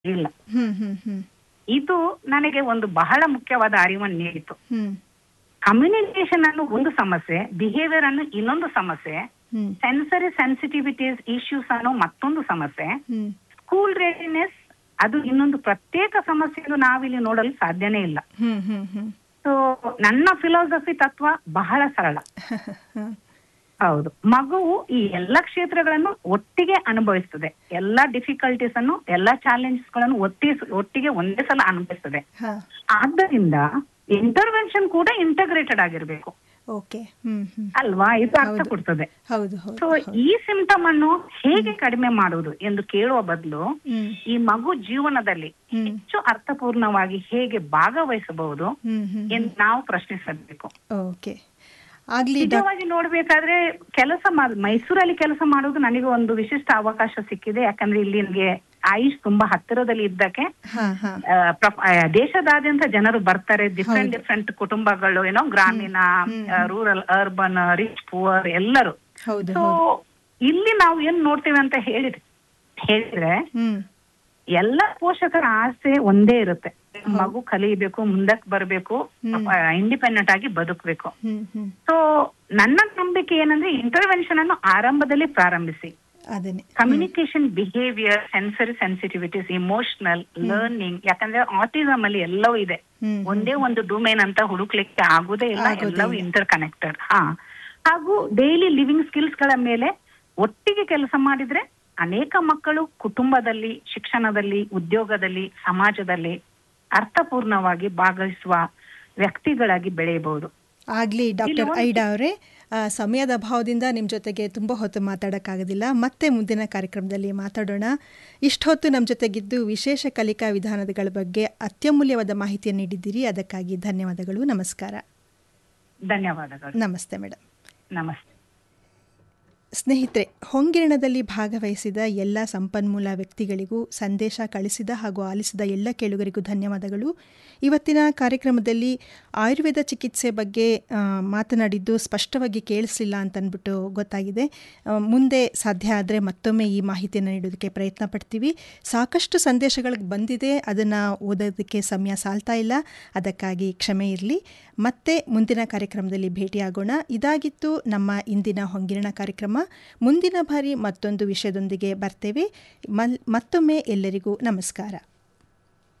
ಇಲ್ಲ ಹ್ಮ್ ಹ್ಮ್ ಹ್ಮ್ ಇದು ನನಗೆ ಒಂದು ಬಹಳ ಮುಖ್ಯವಾದ ಅರಿವನ್ನು ನೀಡಿತು ಹ್ಮ್ ಕಮ್ಯುನಿಕೇಶನ್ ಅನ್ನು ಒಂದು ಸಮಸ್ಯೆ ಬಿಹೇವಿಯರ್ ಅನ್ನು ಇನ್ನೊಂದು ಸಮಸ್ಯೆ ಹ್ಮ್ ಸೆನ್ಸರಿ ಸೆನ್ಸಿಟಿವಿಟೀಸ್ ಇಶ್ಯೂಸ್ ಅನ್ನೋ ಮತ್ತೊಂದು ಸಮಸ್ಯೆ ಹ್ಮ್ ಸ್ಕೂಲ್ ರೆಡಿನೆಸ್ ಅದು ಇನ್ನೊಂದು ಪ್ರತ್ಯೇಕ ಸಮಸ್ಯೆ ಎಂದು ನಾವಿಲ್ಲಿ ನೋಡಲು ಸಾಧ್ಯನೇ ಇಲ್ಲ ಹ್ಮ್ ಹ್ಮ್ ಹ್ಮ್ ಸೊ ನನ್ನ ಫಿಲಾಸಫಿ ತತ್ವ ಬಹಳ ಸರಳ ಹ್ಮ್ ಹೌದು ಮಗುವು ಈ ಎಲ್ಲ ಕ್ಷೇತ್ರಗಳನ್ನು ಒಟ್ಟಿಗೆ ಅನುಭವಿಸ್ತದೆ ಎಲ್ಲ ಡಿಫಿಕಲ್ಟೀಸ್ ಅನ್ನು ಎಲ್ಲ ಚಾಲೆಂಜಸ್ ಗಳನ್ನು ಒತ್ತಿ ಒಟ್ಟಿಗೆ ಒಂದೇ ಸಲ ಅನುಭವಿಸ್ತದೆ ಹಾ ಆದ್ದರಿಂದ ಇಂಟರ್ವೆನ್ಷನ್ ಕೂಡ ಇಂಟಗ್ರೇಟೆಡ್ ಆಗಿರ್ಬೇಕು ಓಕೆ ಹ್ಮ್ ಹ್ಮ್ ಅಲ್ವಾ ಇದು ಅರ್ಥ ಹೌದು. ಕೊಡ್ತದೆ ಹೌದು ಸೊ ಹೌದು ಈ ಸಿಂಟಮ್ ಅನ್ನು ಹೇಗೆ ಕಡಿಮೆ ಮಾಡುವುದು ಎಂದು ಕೇಳುವ ಬದಲು ಹ್ಮ್ ಈ ಮಗು ಜೀವನದಲ್ಲಿ ಹ್ಮ್. ಹೆಚ್ಚು ಅರ್ಥಪೂರ್ಣವಾಗಿ ಹೇಗೆ ಭಾಗವಹಿಸಬಹುದು ಹ್ಮ್ ಹ್ಮ್ ಎಂದು ನಾವು ಪ್ರಶ್ನಿಸಬೇಕು ಓಕೆ ಆಗ್ಲಿ ಡಾಕ್ ನಿಜವಾಗಿ ನೋಡ್ಬೇಕಾದ್ರೆ ಕೆಲಸ ಮಾಡ್ ಮೈಸೂರಲ್ಲಿ ಕೆಲಸ ಮಾಡೋದು ನನಗೆ ಒಂದು ವಿಶಿಷ್ಟ ಅವಕಾಶ ಸಿಕ್ಕಿದೆ ಯಾಕಂದ್ರೆ ಇಲ್ಲಿ ನನಗೆ ಆಯುಷ್ ತುಂಬಾ ಹತ್ತಿರದಲ್ಲಿ ಇದ್ದಕ್ಕೆ ಹಾ ಹಾ ಆ, ಪ್ರಪ- ಆ, ದೇಶದಾದ್ಯಂತ ಜನರು ಬರ್ತಾರೆ ಡಿಫ್ರೆಂಟ್ ಹೌದು. ಡಿಫ್ರೆಂಟ್ ಕುಟುಂಬಗಳು ಏನೋ ಗ್ರಾಮೀಣ hmm. Rural urban rich poor ಎಲ್ಲರೂ ಹೌದು ಸೊ ಹೌದು ಇಲ್ಲಿ ನಾವು ಏನ್ ನೋಡ್ತೇವೆ ಅಂತ ಹೇಳಿದ್ರೆ ಹೇಳಿದ್ರೆ ಹ್ಮ್ ಎಲ್ಲ ಪೋಷಕರ ಆಸೆ ಒಂದೇ ಇರುತ್ತೆ ಮಗು ಕಲಿಬೇಕು ಮುಂದಕ್ಕೆ ಬರಬೇಕು ಹ್ಮ್. ಇಂಡಿಪೆಂಡೆಂಟ್ ಆಗಿ ಬದುಕಬೇಕು ಹ್ಮ್ ಹ್ಮ್ ಸೊ ನನ್ನ ನಂಬಿಕೆ ಏನಂದ್ರೆ ಇಂಟರ್ವೆನ್ಷನ್ ಅನ್ನು ಆರಂಭದಲ್ಲಿ ಪ್ರಾರಂಭಿಸಿ ಅದನ್ನೇ communication behaviour sensory sensitivities emotional learning ಯಾಕಂದ್ರೆ ಆಟಿಸಮ್ ಅಲ್ಲಿ ಎಲ್ಲವೂ ಇದೆ ಹ್ಮ್ ಒಂದೇ ಒಂದು ಡೊಮೇನ್ ಅಂತ ಹುಡುಕ್ಲಿಕ್ಕೆ ಆಗುದೇ ಇಲ್ಲ ಆಗೋದೇ ಎಲ್ಲವೂ ಇಲ್ಲ. ಇಂಟರ್ ಕನೆಕ್ಟೆಡ್ ಹಾ ಹಾಗೂ ಡೈಲಿ ಲಿವಿಂಗ್ ಸ್ಕಿಲ್ಸ್ ಗಳ ಮೇಲೆ ಒಟ್ಟಿಗೆ ಕೆಲಸ ಮಾಡಿದ್ರೆ ಅನೇಕ ಮಕ್ಕಳು ಕುಟುಂಬದಲ್ಲಿ ಶಿಕ್ಷಣದಲ್ಲಿ ಉದ್ಯೋಗದಲ್ಲಿ ಸಮಾಜದಲ್ಲಿ ಅರ್ಥಪೂರ್ಣವಾಗಿ ಭಾಗವಹಿಸುವ ವ್ಯಕ್ತಿಗಳಾಗಿ ಬೆಳೆಯಬಹುದು ಆಗ್ಲಿ ಡಾಕ್ಟರ್ ಇಲ್ಲಿ ಒಂದು- ಐಡಾ ಅವರೇ ಆ, ಸಮಯದ ಅಭಾವದಿಂದ ನಿಮ್ಮ ಜೊತೆಗೆ ತುಂಬ ಹೊತ್ತು ಮಾತಾಡೋಕ್ಕಾಗೋದಿಲ್ಲ ಮತ್ತೆ ಮುಂದಿನ ಕಾರ್ಯಕ್ರಮದಲ್ಲಿ ಮಾತಾಡೋಣ ಇಷ್ಟೊತ್ತು ನಮ್ಮ ಜೊತೆಗಿದ್ದು ವಿಶೇಷ ಕಲಿಕಾ ವಿಧಾನಗಳ ಬಗ್ಗೆ ಅತ್ಯಮೂಲ್ಯವಾದ ಮಾಹಿತಿಯನ್ನು ನೀಡಿದ್ದೀರಿ ಅದಕ್ಕಾಗಿ ಧನ್ಯವಾದಗಳು ನಮಸ್ಕಾರ ಧನ್ಯವಾದಗಳು ನಮಸ್ತೆ ಮೇಡಮ್ ನಮಸ್ತೆ ಸ್ನೇಹಿತರೆ ಹೊಂಗಿರಣದಲ್ಲಿ ಭಾಗವಹಿಸಿದ ಎಲ್ಲ ಸಂಪನ್ಮೂಲ ವ್ಯಕ್ತಿಗಳಿಗೂ ಸಂದೇಶ ಕಳಿಸಿದ ಹಾಗೂ ಆಲಿಸಿದ ಎಲ್ಲ ಕೇಳುಗರಿಗೂ ಧನ್ಯವಾದಗಳು ಇವತ್ತಿನ ಕಾರ್ಯಕ್ರಮದಲ್ಲಿ ಆಯುರ್ವೇದ ಚಿಕಿತ್ಸೆ ಬಗ್ಗೆ ಆ, ಮಾತನಾಡಿದ್ದು ಸ್ಪಷ್ಟವಾಗಿ ಕೇಳಿಸಲಿಲ್ಲ ಅಂತಂದ್ಬಿಟ್ಟು ಗೊತ್ತಾಗಿದೆ ಆ, ಮುಂದೆ ಸಾಧ್ಯ ಆದರೆ ಮತ್ತೊಮ್ಮೆ ಈ ಮಾಹಿತಿಯನ್ನು ನೀಡೋದಕ್ಕೆ ಪ್ರಯತ್ನ ಪಡ್ತೀವಿ ಸಾಕಷ್ಟು ಸಂದೇಶಗಳಿಗೆ ಬಂದಿದೆ ಅದನ್ನು ಓದೋದಕ್ಕೆ ಸಮಯ ಸಾಲ್ತಾ ಇಲ್ಲ ಅದಕ್ಕಾಗಿ ಕ್ಷಮೆ ಇರಲಿ ಮತ್ತೆ ಮುಂದಿನ ಕಾರ್ಯಕ್ರಮದಲ್ಲಿ ಭೇಟಿಯಾಗೋಣ ಇದಾಗಿತ್ತು ನಮ್ಮ ಇಂದಿನ ಹೊಂಗಿರಣ ಕಾರ್ಯಕ್ರಮ ಮುಂದಿನ ಬಾರಿ ಮತ್ತೊಂದು ವಿಷಯದೊಂದಿಗೆ ಬರ್ತೇವೆ ಮಲ್ ಮತ್ತೊಮ್ಮೆ ಎಲ್ಲರಿಗೂ ನಮಸ್ಕಾರ